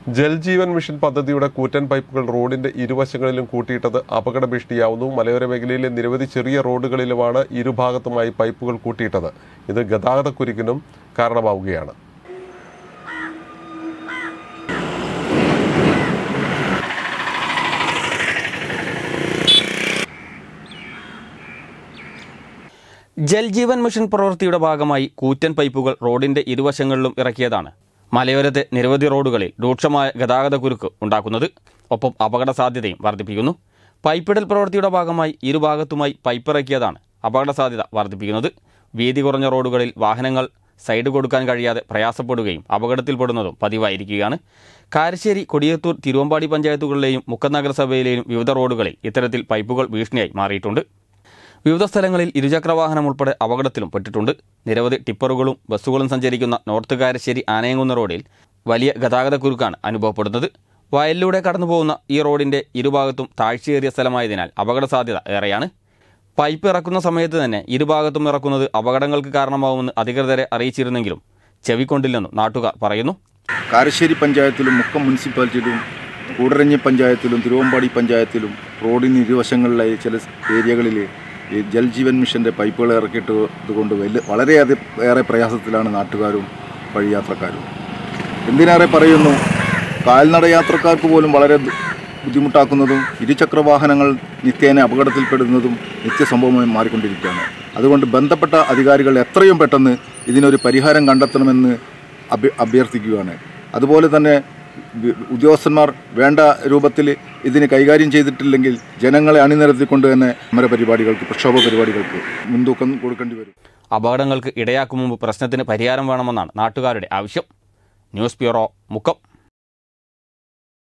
Jal Jeevan mission പദ്ധതിയുടെ കൂറ്റൻ പൈപ്പുകൾ റോഡിന്റെ ഇരുവശങ്ങളിലും കൂട്ടിയിട്ടത് അപകട ഭീഷണിയാവുന്നു മലയോര മേഖലയിലെ നിരവധി ചെറിയ റോഡുകളിലുമാണ് ഇരുഭാഗത്തുമായി പൈപ്പുകൾ കൂട്ടിയിട്ടത് ഇത് ഗതാഗതക്കുരുക്കിനും കാരണമാവുകയാണ് ജൽജീവൻ മിഷൻ പ്രവൃത്തിയുടെ ഭാഗമായി കൂറ്റൻ പൈപ്പുകൾ റോഡിന്റെ ഇരുവശങ്ങളിലും ഇറക്കിയതാണ് മലയോരത്തെ നിരവധി റോഡുകളിൽ രൂക്ഷമായ ഗതാഗതക്കുരുക്ക് ഉണ്ടാക്കുന്നത് ഒപ്പം അപകട സാധ്യതയും വർദ്ധിപ്പിക്കുന്നു പൈപ്പിടൽ പ്രവൃത്തിയുടെ ഭാഗമായി ഇരുഭാഗത്തുമായി പൈപ്പ് ഇറക്കിയതാണ് അപകട സാധ്യത വർദ്ധിപ്പിക്കുന്നത് വീതി കുറഞ്ഞ റോഡുകളിൽ വാഹനങ്ങൾ സൈഡ് കൊടുക്കാൻ കഴിയാതെ പ്രയാസപ്പെടുകയും അപകടത്തിൽപ്പെടുന്നതും പതിവായിരിക്കുകയാണ് കാരശ്ശേരി കൊടിയത്തൂർ തിരുവമ്പാടി പഞ്ചായത്തുകളിലെയും മുക്കം നഗരസഭയിലെയും വിവിധ റോഡുകളിൽ ഇത്തരത്തിൽ പൈപ്പുകൾ ഭീഷണിയായി മാറിയിട്ടുണ്ട് വിവിധ സ്ഥലങ്ങളിൽ ഇരുചക്രവാഹനം ഉൾപ്പെടെ അപകടത്തിലും പെട്ടിട്ടുണ്ട് നിരവധി ടിപ്പറുകളും ബസ്സുകളും സഞ്ചരിക്കുന്ന നോർത്ത് കാരശ്ശേരി ആനയങ്കുന്ന റോഡിൽ വലിയ ഗതാഗതക്കുരുക്കാണ് അനുഭവപ്പെടുന്നത് വയലിലൂടെ കടന്നുപോകുന്ന ഈ റോഡിന്റെ ഇരുഭാഗത്തും താഴ്ചയേറിയ സ്ഥലമായതിനാൽ അപകട സാധ്യത ഏറെയാണ് പൈപ്പ് ഇറക്കുന്ന സമയത്ത് തന്നെ ഇരുഭാഗത്തും ഇറക്കുന്നത് അപകടങ്ങൾക്ക് കാരണമാവുമെന്ന് അധികൃതരെ അറിയിച്ചിരുന്നെങ്കിലും ചെവിക്കൊണ്ടില്ലെന്നും നാട്ടുകാർ പറയുന്നു കാരശ്ശേരി പഞ്ചായത്തിലും മുക്കം മുനിസിപ്പാലിറ്റിയിലും കൂടരഞ്ഞി പഞ്ചായത്തിലും തിരുവമ്പാടി പഞ്ചായത്തിലും റോഡിന് ഇരുവശങ്ങളിലായി ചില ഏരിയകളിൽ ഈ ജൽജീവൻ മിഷൻ്റെ പൈപ്പുകൾ ഇറക്കിയിട്ടത് കൊണ്ട് വലിയ വളരെയധികം ഏറെ പ്രയാസത്തിലാണ് നാട്ടുകാരും വഴിയാത്രക്കാരും എന്തിനേറെ പറയുന്നു കാൽനട യാത്രക്കാർക്ക് പോലും വളരെ ദു- ബുദ്ധിമുട്ടാക്കുന്നതും ഇരുചക്ര വാഹനങ്ങൾ നിത്യേന അപകടത്തിൽപ്പെടുന്നതും നിത്യസംഭവമായി മാറിക്കൊണ്ടിരിക്കുകയാണ് അതുകൊണ്ട് ബന്ധപ്പെട്ട അധികാരികൾ എത്രയും പെട്ടെന്ന് ഇതിനൊരു പരിഹാരം കണ്ടെത്തണമെന്ന് അഭ്യ അഭ്യർത്ഥിക്കുകയാണ് അതുപോലെ തന്നെ വി- ഉദ്യോഗസ്ഥന്മാർ വേണ്ട രൂപത്തിൽ ഇതിന് കൈകാര്യം ചെയ്തിട്ടില്ലെങ്കിൽ ജനങ്ങളെ അണിനിരത്തിക്കൊണ്ട് തന്നെ സമരപരിപാടികൾക്ക് പ്രക്ഷോഭ പരിപാടികൾക്ക് മുൻതൂക്കം കൊടുക്കേണ്ടി വരും അപകടങ്ങൾക്ക് ഇടയാക്കും മുമ്പ് പ്രശ്നത്തിന് പരിഹാരം വേണമെന്നാണ് നാട്ടുകാരുടെ ആവശ്യം ന്യൂസ് ബ്യൂറോ മുക്കം